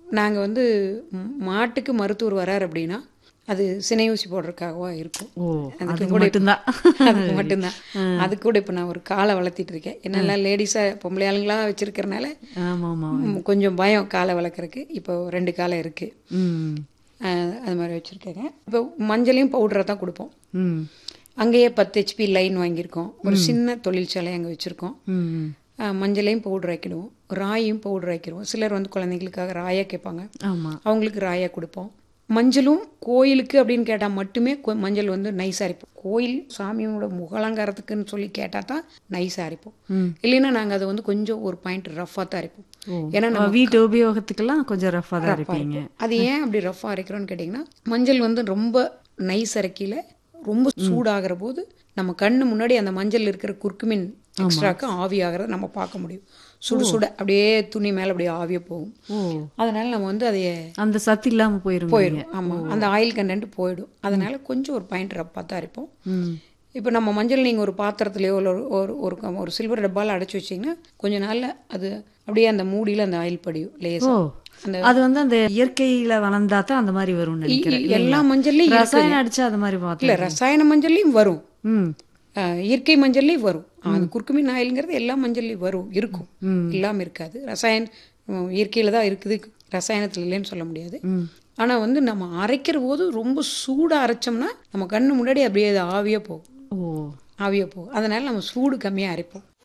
நாங்கள் வந்து ம், மாட்டுக்கு மருத்துவர் வரார் அப்படின்னா அது சினை ஊசி போடுறதுக்காகவா இருக்கும் ஓ அதுக்கு அதுக்கு கூட மட்டும்தான் அதுக்கு மட்டும்தான் அது கூட இப்போ நான் ஒரு காலை வளர்த்திட்டு இருக்கேன் என்னெல்லாம் லேடிஸாக பொம்பளை ஆளுங்களா வச்சிருக்கறனால ஆமா ஆமா ம், கொஞ்சம் பயம் காலை வளர்க்குறதுக்கு இப்போ ரெண்டு காலை இருக்குது ம் அது மாதிரி வச்சுருக்கேங்க இப்போ மஞ்சளையும் பவுடரை தான் கொடுப்போம் ம் அங்கேயே பத்து ஹெச்பி லைன் வாங்கியிருக்கோம் ஒரு சின்ன தொழிற்சாலை அங்கே வச்சுருக்கோம் ம் மஞ்சளையும் பவுடர் ஆக்கிடுவோம் ராயும் பவுடர் ஆக்கிடுவோம் சிலர் வந்து குழந்தைங்களுக்காக ராயா கேட்பாங்க ஆமா அவங்களுக்கு ராயா கொடுப்போம் மஞ்சளும் கோயிலுக்கு அப்படின்னு கேட்டால் மட்டுமே கொ- மஞ்சள் வந்து நைஸாக அரைப்போம் கோயில் சாமியோட முகலங்காரத்துக்குன்னு சொல்லி கேட்டால் தான் நைஸாக அரைப்போம் ம். இல்லைன்னா நாங்கள் அதை வந்து கொஞ்சம் ஒரு பாயிண்ட் ரஃபாக தான் அரைப்போம் ஓ ஏன்னா நம்ம வீட்டு உபயோகத்துக்கெல்லாம் கொஞ்சம் ரஃபாக தான் இருப்பீங்க அது ஏன் அப்படி ரஃபாக அரைக்கிறோன்னு கேட்டிங்கன்னா மஞ்சள் வந்து ரொம்ப நைஸ் அரைக்கையில் ரொம்ப சூடாகிற போது நம்ம கண்ணு முன்னாடி அந்த மஞ்சள் இருக்கிற குறுக்குமின் எக்ஸ்ட்ராக்கு ஆவி ஆகிறத நம்ம பார்க்க முடியும் சுடு சுட அப்படியே துணி மேலே அப்படியே ஆவியே போகும் ஓ அதனால நம்ம வந்து அதைய அந்த சத்து இல்லாம போயிருங்க போயிடும் ஆமாம் அந்த ஆயில் கண்டென்ட் போயிடும் அதனால கொஞ்சம் ஒரு பாயிண்ட் ரப்பாக தான் அரைப்போம் ம் இப்போ நம்ம மஞ்சள் நீங்கள் ஒரு பாத்திரத்துலையோ இல்லை ஒரு ஒரு ஒரு கம்- ஒரு சில்வர் டப்பாவில் அடைச்சி வச்சிங்கன்னா கொஞ்ச நாளில் அது அப்படியே அந்த மூடியில் அந்த ஆயில் படியும் ஓ லேசாக அது வந்து அந்த இயற்கையில வளர்ந்தா தான் அந்த மாதிரி வரும்னு நினைக்கிறேன் இ- எல்லா மஞ்சள்லையும் இருக்குங்க. ரசாயனம் அடிச்சா அது மாதிரி இல்லை பார்த்தேன் ரசாயன மஞ்சள்லையும் வரும் ம் அஹ், இயற்கை மஞ்சள்லையும் வரும் அது குறுக்குமீன் ஆயில்ங்கிறது எல்லா மஞ்சள்லையும் வரும் இருக்கும் இல்லாமல் இருக்காது ரசாயன உம், இயற்கையில தான் இருக்குது ரசாயனத்தில் இல்லைன்னு சொல்ல முடியாது ம் ஆனால் வந்து நம்ம அரைக்கிற போது ரொம்ப சூடாக அரைச்சோம்னா நம்ம கண்ணு முன்னாடி அப்படியே அது ஆவியாக போகும் ஓ ஆவியாக போகும் அதனால நம்ம சூடு கம்மியாக அரைப்போம்